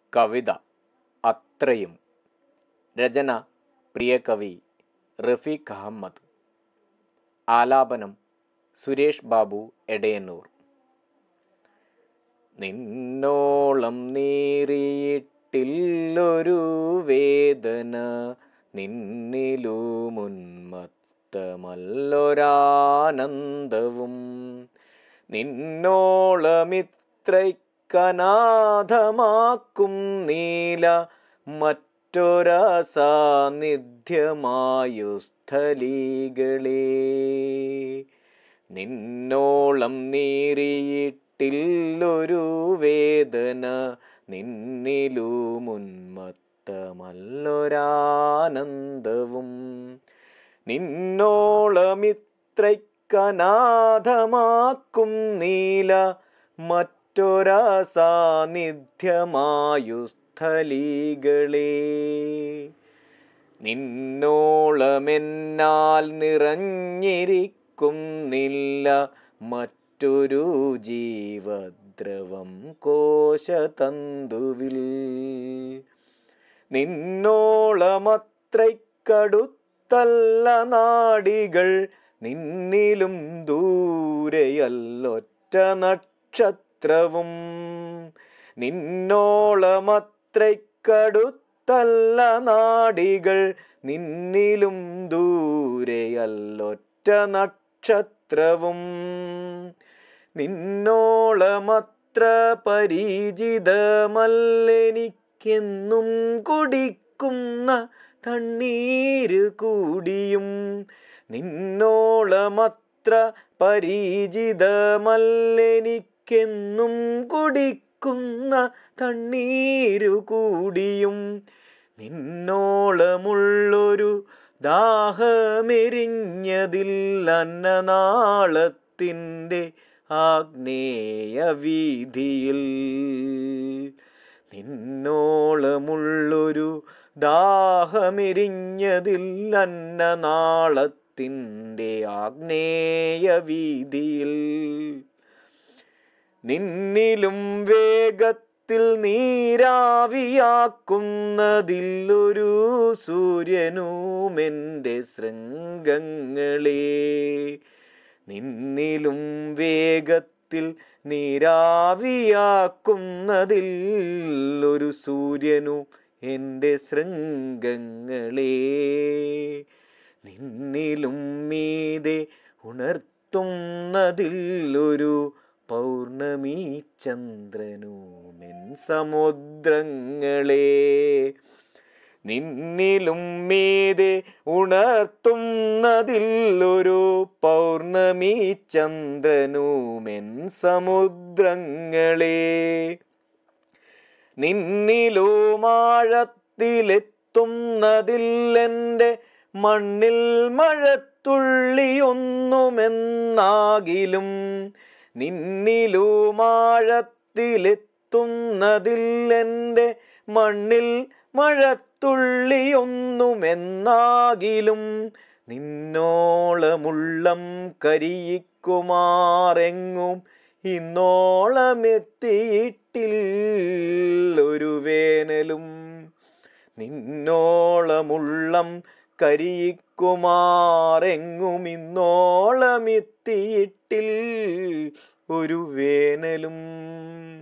കവിത അത്രയും രചന പ്രിയകവി റഫീഖ് അഹമ്മദ് ആലാപനം സുരേഷ് ബാബു എടയന്നൂർ നിന്നോളം നീറിയിട്ടില്ലൊരു വേദന നിന്നിലുമുന്മത്തമല്ലൊരാനന്ദവും നിന്നോളമിത്രൈക്കനാഥമാക്കും നീല മറ്റൊരസാന്നിധ്യമായു സ്ഥലീകളേ നിന്നോളം നീറിയിട്ടില്ലൊരു വേദന നിന്നിലുമുന്മത്തമല്ലൊരാനന്ദവും നിന്നോളമിത്രൈക്കനാഥമാക്കും നീല മറ്റൊരസാന്നിധ്യമായു സ്ഥലീകളേ നിന്നോളമെന്നാൽ നിറഞ്ഞിരിക്കുന്നില്ല മറ്റൊരു ജീവദ്രവം കോശതന്തുവിൽ നിന്നോളമത്രയ്ക്കടുത്തല്ല നാടികൾ നിന്നിലും ദൂരെയല്ലൊറ്റ നക്ഷത്രവും നിന്നോളമത്രയ്ക്കടുത്തല്ല നാടികൾ നിന്നിലും ദൂരെയല്ലൊറ്റ നക്ഷത്രവും നിന്നോളമത്ര പരിചിതമല്ലെനിക്കെന്നും കുടിക്കുന്ന തണ്ണീര് കൂടിയും നിന്നോളമത്ര പരിചിതമല്ലെനിക്കെന്നും കുടിക്കുന്ന തണ്ണീരു കൂടിയും നിന്നോളമുള്ളൊരു ദാഹമെരിഞ്ഞതില്ലന്നനാളത്തിൻ്റെ ആഗ്നേയ വീതിയിൽ നിന്നോളമുള്ളൊരു ദാഹമെരിഞ്ഞതില്ലന്നനാളത്തിൻ്റെ ആഗ്നേയ വീതിയിൽ നിന്നിലും വേഗത്തിൽ നീരാവിയാക്കുന്നതില്ലൊരു സൂര്യനുമെൻ്റെ ശൃംഗങ്ങളെ നിന്നിലും വേഗത്തിൽ നീരാവിയാക്കുന്നതിൽ ഒരു സൂര്യനു എൻ്റെ ശൃംഗങ്ങളെ നിന്നിലും മീതെ ഉണർത്തുന്നതിൽ ഒരു പൗർണമി ചന്ദ്രനുമെൻ സമുദ്രങ്ങളെ നിന്നിലും മീതെ ഉണർത്തുന്നതിൽ ഒരു പൗർണമി ചന്ദ്രനുമെൻ സമുദ്രങ്ങളെ നിന്നിലുമാഴത്തിലെത്തുന്നതില്ലെൻ്റെ മണ്ണിൽ മഴത്തുള്ളിയൊന്നുമെന്നാകിലും നിന്നിലുമാഴത്തിലെത്തുന്നതില്ലെൻ്റെ മണ്ണിൽ മഴത്തുള്ളിയൊന്നുമെന്നാകിലും നിന്നോളമുള്ളം കരിയിക്കുമാറെങ്ങും ഇന്നോളമെത്തിയിട്ടില്ലൊരു വേനലും നിന്നോളമുള്ളം കരിയിക്കുമാറെങ്ങും ഇന്നോളമെത്തിയിട്ടിൽ ഒരു വേനലും